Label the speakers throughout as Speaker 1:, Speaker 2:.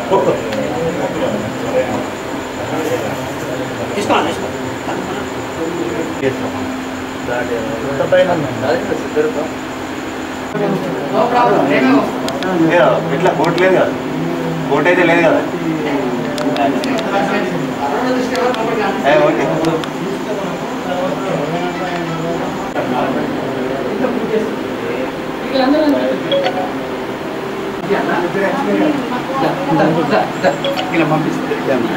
Speaker 1: తీసుకోండి
Speaker 2: ఇట్లా కోట్ లేదు కదా కోట్ అయితే లేదు కదా ఏ, ఓకే
Speaker 1: ఇలా పంపిస్తాను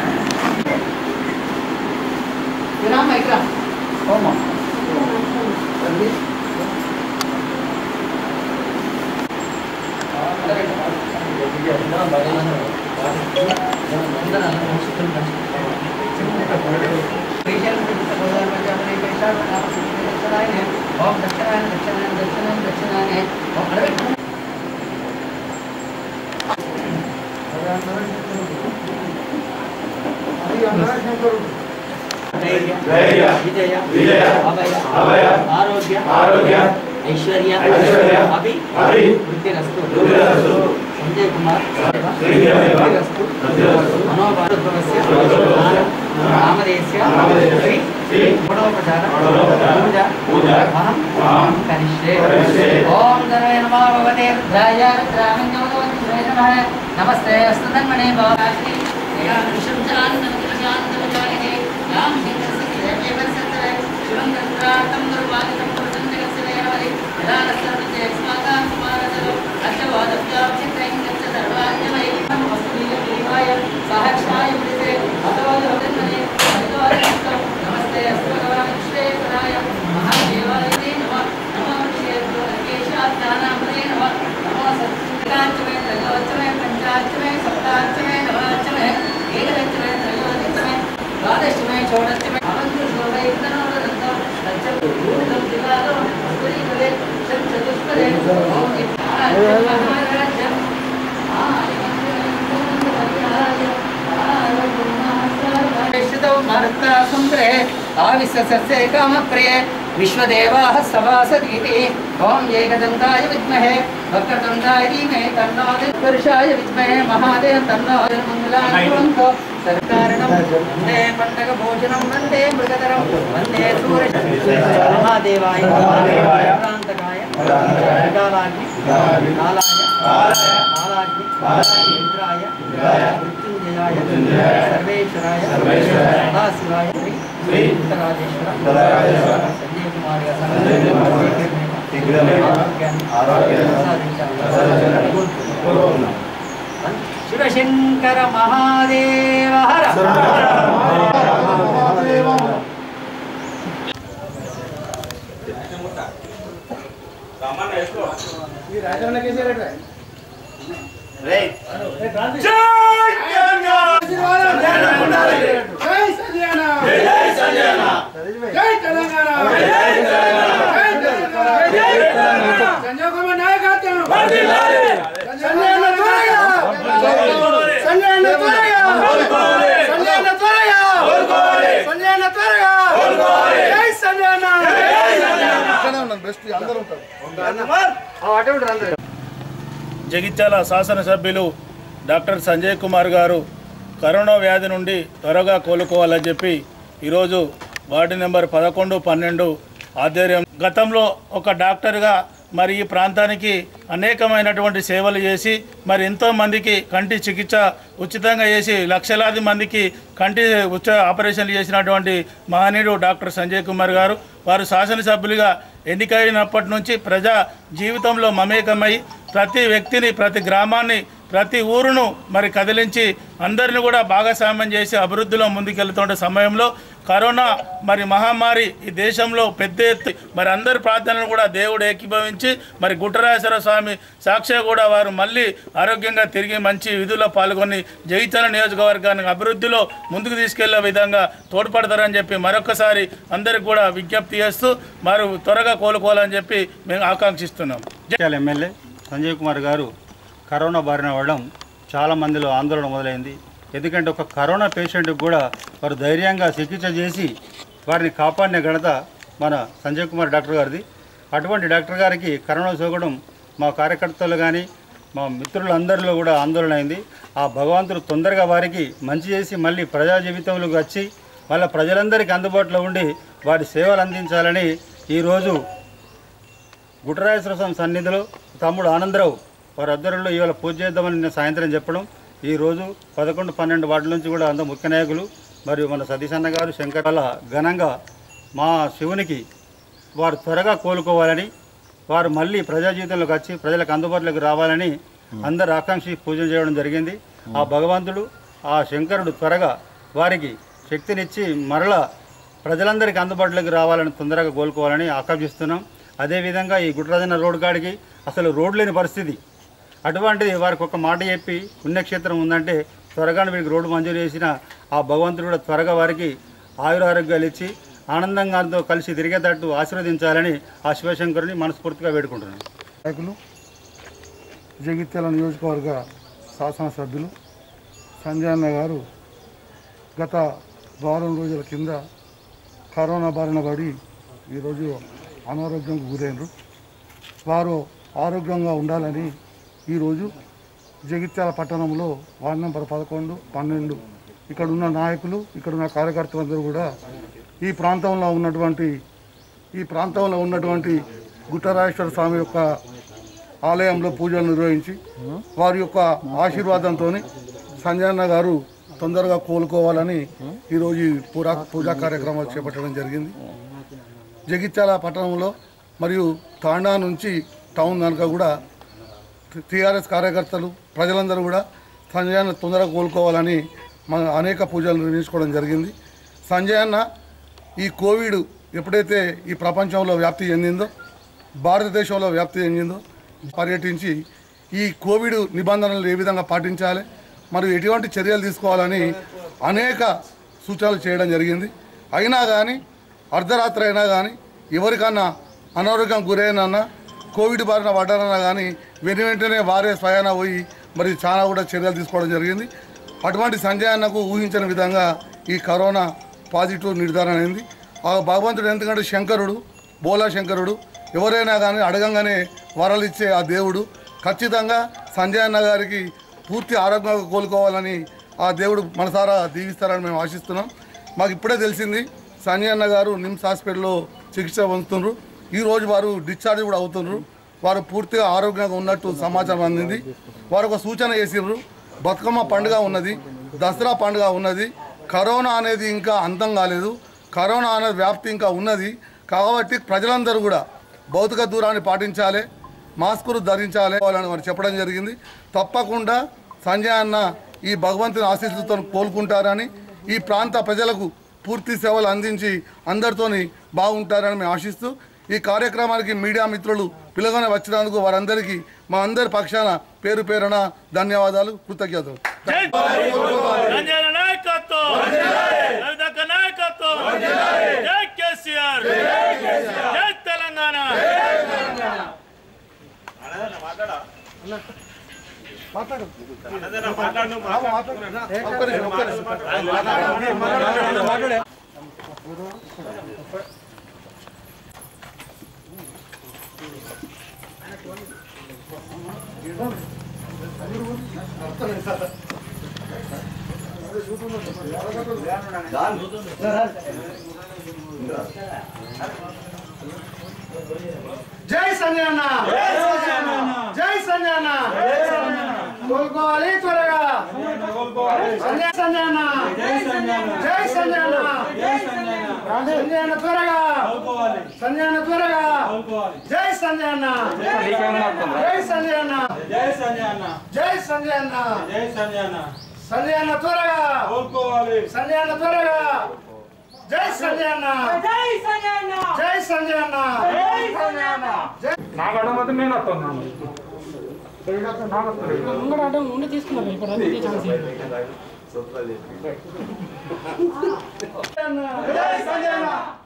Speaker 1: ధైర్య విజయ విజయ అభయ అభయ ఆరోగ్య ఆరోగ్య ఐశ్వర్య ఐశ్వర్య అభి అభి వృద్ధిరస్తు వృద్ధిరస్తు సంజయ్ కుమార్ వృద్ధిరస్తు మనోభారద్భవస్య నామదేశస్య శ్రీ శ్రీ గుణోపచార పూజ పూజ అహం అహం కరిష్యే ఓం ధనవే నమః భగవతే రుద్రాయ రుద్రామణ్యోదవతి నమః నమస్తే అస్తు ధన్మనే భవాస్మి యా విశుద్ధానందమతిశాంతమజాయతే యాం హింససి దేవసత్తరే శివం తంత్రార్థం దుర్వాదితం పురుషం జగత్సదేవరి యదానస్తర్వతే స్మాకాం కుమారసలో అష్టవాదవ్యాభిత్రైం గచ్చ సర్వాణ్యమై వస్తులీయ దేవాయ సహక్షాయ విదితే అతో ధన్మనే హరిద్వారస్తం నమస్తే అస్తు భగవాన్ విశ్వేశ్వరాయ మహాదేవాయ నమః నమో విశ్వేశ్వర కేశాత్యానామనే నమః నమో సత్కాంచమే త్రయోచమే పంచాంచమే సప్తాంచమే నవాంచమే ఏకదంచమే త్రయోదశమే ద్వాదశమే షోడశమే అవంతు షోడైకనోదంతం సత్యం భూతం దివాలో అస్మరీపదే షట్ చతుష్పదే ఓం మహారాజ్యం శ్రుతౌ మరుత్తాసుంద్రే ఆవిశసస్యే కామప్రియే విశ్వదేవాः సభాసదీతి ఓం ఏకదంతాయ విద్మహే వక్రతుండాయ ధీమహి తన్నో పురుషాయ విద్మహే మహాదేవ తన్నో మంగళానుభవంతో సర్కారణం వందే పండగ భోజనం వందే మృగతరం వందే సూర్య మహాదేవాయ ప్రాంతకాయ కాలాగ్ని కాలాయ కాలాగ్ని ఇంద్రాయ మృత్యుంజయాయ సర్వేశ్వరాయ సదాశివాయ శ్రీ శ్రీ ఉత్తరాజేశ్వర సంజయ్ కుమార్ గారు శివశంకర మహాదేవ హర
Speaker 3: సంజయ్ కుమార్ నాయకత్వం సంజయ్ అన్న త్వరగా సంజయ్ అన్న త్వరగా సంజయ్ అన్న త్వరగా సంజయ్ అన్న త్వరగా జై సంజయ్ అన్న బెస్ట్ అందరూ ఉంటారు
Speaker 4: జగిత్యాల శాసనసభ్యులు డాక్టర్ సంజయ్ కుమార్ గారు కరోనా వ్యాధి నుండి త్వరగా కోలుకోవాలని చెప్పి ఈరోజు వార్డు నెంబర్ పదకొండు పన్నెండు ఆధ్వర్యం గతంలో ఒక డాక్టర్గా మరి ఈ ప్రాంతానికి అనేకమైనటువంటి సేవలు చేసి మరి ఎంతో మందికి కంటి చికిత్స ఉచితంగా చేసి లక్షలాది మందికి కంటి ఉచ ఆపరేషన్లు చేసినటువంటి మహనీయుడు డాక్టర్ సంజయ్ కుమార్ గారు వారు శాసనసభ్యులుగా ఎన్నికైనప్పటి నుంచి ప్రజా జీవితంలో మమేకమై ప్రతి వ్యక్తిని ప్రతి గ్రామాన్ని ప్రతి ఊరును మరి కదిలించి అందరిని కూడా భాగస్వామ్యం చేసి అభివృద్ధిలో ముందుకెళ్తున్న సమయంలో కరోనా మరి మహమ్మారి ఈ దేశంలో పెద్ద ఎత్తు మరి అందరి ప్రార్థనలు కూడా దేవుడు ఏకీభవించి మరి గుట్టరాజేశ్వర స్వామి సాక్షిగా కూడా వారు మళ్ళీ ఆరోగ్యంగా తిరిగి మంచి విధుల్లో పాల్గొని జగిత్యాల నియోజకవర్గాన్ని అభివృద్ధిలో ముందుకు తీసుకెళ్లే విధంగా తోడ్పడతారని చెప్పి మరొకసారి అందరికి కూడా విజ్ఞప్తి చేస్తూ వారు త్వరగా కోలుకోవాలని చెప్పి మేము ఆకాంక్షిస్తున్నాం
Speaker 5: జగిత్యాల ఎమ్మెల్యే సంజయ్ కుమార్ గారు కరోనా బారిన పడడం చాలా మందిలో ఆందోళన మొదలైంది ఎందుకంటే ఒక కరోనా పేషెంట్కి కూడా వారు ధైర్యంగా చికిత్స చేసి వారిని కాపాడిన ఘనత మన సంజయ్ కుమార్ డాక్టర్ గారిది అటువంటి డాక్టర్ గారికి కరోనా సోకడం మా కార్యకర్తలు కానీ మా మిత్రులందరిలో కూడా ఆందోళన అయింది ఆ భగవంతుడు తొందరగా వారికి మంచి చేసి మళ్ళీ ప్రజా జీవితంలోకి వచ్చి వాళ్ళ ప్రజలందరికీ అందుబాటులో ఉండి వారి సేవలు అందించాలని ఈరోజు గుట్టరాజేశ్వర స్వామి సన్నిధిలో తమ్ముడు ఆనందరావు వారి అద్దరులో ఇవాళ పూజ చేద్దామని నిన్న సాయంత్రం చెప్పడం ఈరోజు పదకొండు పన్నెండు వార్డుల నుంచి కూడా అందరూ ముఖ్య నాయకులు మరియు మన సతీష్ అన్న గారు శంకర్ వల్ల ఘనంగా మా శివునికి వారు త్వరగా కోలుకోవాలని వారు మళ్ళీ ప్రజా జీవితంలోకి వచ్చి ప్రజలకు అందుబాటులోకి రావాలని అందరు ఆకాంక్షి పూజ చేయడం జరిగింది ఆ భగవంతుడు ఆ శంకరుడు త్వరగా వారికి శక్తినిచ్చి మరలా ప్రజలందరికీ అందుబాటులోకి రావాలని తొందరగా కోలుకోవాలని ఆకాంక్షిస్తున్నాం అదేవిధంగా ఈ గుట్రాజన్న రోడ్ కాడికి అసలు రోడ్ లేని పరిస్థితి అటువంటిది వారికి ఒక మాట చెప్పి పుణ్యక్షేత్రం ఉందంటే త్వరగానే వీరికి రోడ్డు మంజూరు చేసిన ఆ భగవంతుడు కూడా త్వరగా వారికి ఆయురారోగ్యాలు ఇచ్చి ఆనందంగా కలిసి తిరిగేటట్టు ఆశీర్వదించాలని ఆ శివశంకరుని మనస్ఫూర్తిగా వేడుకుంటున్నాను
Speaker 6: నాయకులు జగిత్యాల నియోజకవర్గ శాసనసభ్యులు సంజయ్ అన్న గారు గత వారం రోజుల కింద కరోనా బారిన పడి ఈరోజు అనారోగ్యంకు గురైనరు వారు ఆరోగ్యంగా ఉండాలని ఈరోజు జగిత్యాల పట్టణంలో వార్డు నెంబర్ పదకొండు పన్నెండు ఇక్కడ ఉన్న నాయకులు ఇక్కడ ఉన్న కార్యకర్తలందరూ కూడా ఈ ప్రాంతంలో ఉన్నటువంటి ఈ ప్రాంతంలో ఉన్నటువంటి గుట్టరాజేశ్వర స్వామి యొక్క ఆలయంలో పూజలు నిర్వహించి వారి యొక్క ఆశీర్వాదంతో సంజయన్న గారు తొందరగా కోలుకోవాలని ఈరోజు ఈ పూరా పూజా కార్యక్రమాలు చేపట్టడం జరిగింది జగిత్యాల పట్టణంలో మరియు తాండా నుంచి టౌన్ కనుక కూడా టీఆర్ఎస్ కార్యకర్తలు ప్రజలందరూ కూడా సంజయ్ అన్న తొందరగా కోలుకోవాలని మన అనేక పూజలు నిర్వహించుకోవడం జరిగింది సంజయ్ అన్న ఈ కోవిడ్ ఎప్పుడైతే ఈ ప్రపంచంలో వ్యాప్తి చెందిందో భారతదేశంలో వ్యాప్తి చెందిందో పర్యటించి ఈ కోవిడ్ నిబంధనలు ఏ విధంగా పాటించాలి మరియు ఎటువంటి చర్యలు తీసుకోవాలని అనేక సూచనలు చేయడం జరిగింది అయినా కానీ అర్ధరాత్రి అయినా కానీ ఎవరికన్నా అనారోగ్యం గురైనా కోవిడ్ బారిన పడ్డారన్నా కానీ వెను వెంటనే వారే స్వయాన పోయి మరి చాలా కూడా చర్యలు తీసుకోవడం జరిగింది అటువంటి సంజయ్ అన్నకు ఊహించిన విధంగా ఈ కరోనా పాజిటివ్ నిర్ధారణ అయింది ఆ భగవంతుడు ఎందుకంటే శంకరుడు బోలా శంకరుడు ఎవరైనా కానీ అడగంగానే వరాలు ఇచ్చే ఆ దేవుడు ఖచ్చితంగా సంజయ్ అన్న గారికి పూర్తి ఆరోగ్యంగా కోలుకోవాలని ఆ దేవుడు మనసారా దీవిస్తారని మేము ఆశిస్తున్నాం మాకు ఇప్పుడే తెలిసింది సంజయ్ అన్న గారు నిమ్స్ హాస్పిటల్లో చికిత్స పొందుతున్నారు ఈ రోజు వారు డిశ్చార్జ్ కూడా అవుతున్నారు వారు పూర్తిగా ఆరోగ్యంగా ఉన్నట్టు సమాచారం అందింది వారు ఒక సూచన చేసిర్రు బతుకమ్మ పండుగ ఉన్నది దసరా పండుగ ఉన్నది కరోనా అనేది ఇంకా అంతం కాలేదు కరోనా అనేది వ్యాప్తి ఇంకా ఉన్నది కాబట్టి ప్రజలందరూ కూడా భౌతిక దూరాన్ని పాటించాలి మాస్కులు ధరించాలి అని వారు చెప్పడం జరిగింది తప్పకుండా సంజయ్ అన్న ఈ భగవంతుని ఆశీస్సులతో కోలుకుంటారని ఈ ప్రాంత ప్రజలకు పూర్తి సేవలు అందించి అందరితోని బాగుంటారని మేము ఆశిస్తూ ఈ కార్యక్రమానికి మీడియా మిత్రులు పిలవని వచ్చినందుకు వారందరికీ మా అందరి పక్షాన పేరు పేరున ధన్యవాదాలు కృతజ్ఞతలు
Speaker 4: సంజయ్ నాయకత్వం రవిదక్క నాయకత్వం జై కేసీఆర్ జై తెలంగాణ
Speaker 3: జై సంజయ్ అన్న జై సంజయ్ అన్న కోలుకోవాలి త్వరగా సంజయ్ సంజయ్ అన్న జై సంజయ్ అన్న సంజయ్ అన్న త్వరగా సంజయ్ అన్న త్వరగా జై సంజయ్ అన్న జై సంజయ్ అన్న
Speaker 5: జై సంజయ్ అన్న
Speaker 3: జై సంజయ్ అన్న
Speaker 5: జై సంజయ్ అన్న
Speaker 3: సంజయ్ అన్న త్వరగా
Speaker 5: కోలుకోవాలి
Speaker 3: సంజయ్ అన్న త్వరగా జై సంజయ్ అన్న
Speaker 7: జై సంజయన్న
Speaker 3: జై సంజయ్ అన్న
Speaker 7: జై సంజయన్న
Speaker 3: జై సంజయ్ అన్న